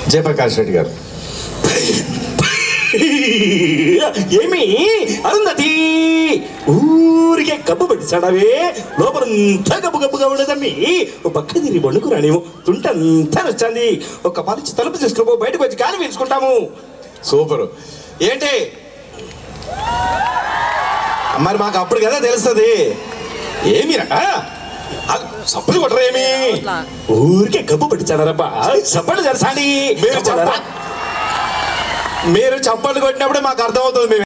జయప్రకాష్ రెడ్డి గారు ఏమి అరుంధతి ఊరికే గబ్బు పెట్టించాడవే లోపలంతా గబ్బు గబ్బుగా ఉండదమ్మి ఓ పక్క తిరిగి వండుకు రానేమో తుంటంతా నచ్చింది ఒక పలిచి తలుపు తీసుకుని బయటకు వచ్చి గాలి పీల్చుకుంటాము సూపర్ ఏంటి మరి మాకు అప్పుడు కదా తెలుస్తుంది ఏమిరా సబ్బులు కొట్టరేమి ఊరికే గబ్బు పెట్టించాడరబ్బా సబ్బులు తెరసాండి మీరు చెప్ప మీరు చప్పట్లు కొట్టినప్పుడే మాకు అర్థమవుతుంది మేము